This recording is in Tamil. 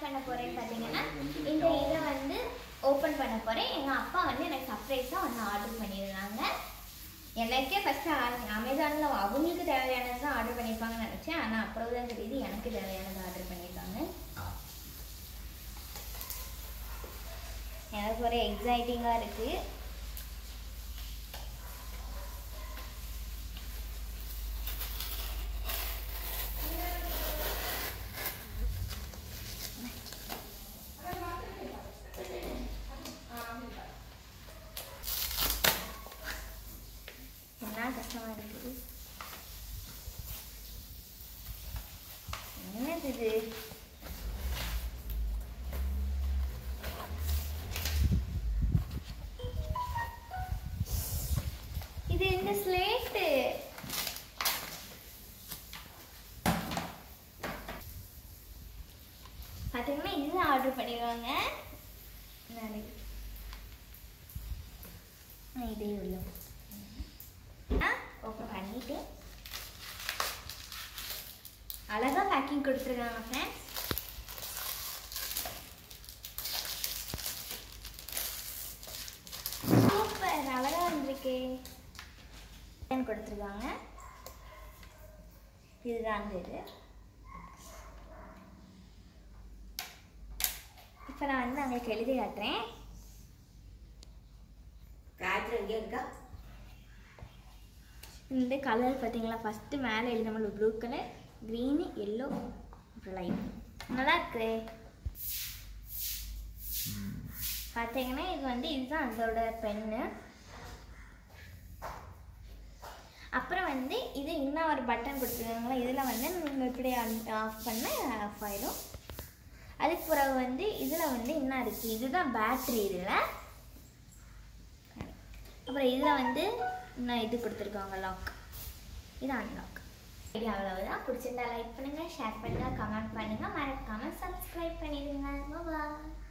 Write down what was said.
பண்ண போறேன்னு பார்த்தீங்கன்னா இந்த இதை வந்து ஓப்பன் பண்ண போறேன் எங்கள் அப்பா வந்து எனக்கு சர்ப்ரைஸாக ஒன்று ஆர்டர் பண்ணியிருந்தாங்க எனக்கே ஃபஸ்ட்டு அமேசானில் அவங்களுக்கு தேவையானது தான் ஆர்டர் பண்ணியிருப்பாங்கன்னு நினச்சேன் ஆனால் அப்புறம் தான் தெரியுது எனக்கு தேவையானது ஆர்டர் பண்ணியிருக்காங்க எனக்கு ஒரு எக்ஸைட்டிங்காக இருக்குது என்ன கஷ்டமா இருக்குது என்னது இது இது இந்த ஸ்லேட்டு பார்த்தீங்கன்னா இதுதான் ஆர்டர் பண்ணிடுவாங்க நான் இதே உள்ள ஓப்பன் பண்ணிட்டு அழகா பேக்கிங் கொடுத்துருக்காங்க ஃப்ரெண்ட்ஸ் சூப்பர் அழகா வந்திருக்கு கொடுத்துருக்காங்க இதுதான் அந்த இது இப்போ நான் வந்து உங்களுக்கு எழுதி காட்டுறேன் காய்ச்சல் எங்கே இருக்கா இந்த கலர் பார்த்தீங்களா ஃபஸ்ட்டு மேலே எழுத நம்மளுக்கு ப்ளூ கலர் க்ரீனு எல்லோ அப்புறம் லைட் நல்லா இருக்கு பார்த்தீங்கன்னா இது வந்து இதுதான் அதோட பென்னு அப்புறம் வந்து இது இன்னும் ஒரு பட்டன் கொடுத்துருக்காங்களா இதில் வந்து நீங்கள் இப்படி ஆஃப் பண்ண ஆஃப் ஆயிடும் அதுக்கு பிறகு வந்து இதில் வந்து என்ன இருக்குது இதுதான் பேட்ரி இதில் அப்புறம் இதில் வந்து இன்னும் இது கொடுத்துருக்காங்க லாக் இது அன்லாக் வீடியோ அவ்வளவுதான் பிடிச்சிருந்தா லைக் பண்ணுங்கள் ஷேர் பண்ணுங்கள் கமெண்ட் பண்ணுங்கள் மறக்காமல் சப்ஸ்கிரைப் பண்ணிடுங்க பாய்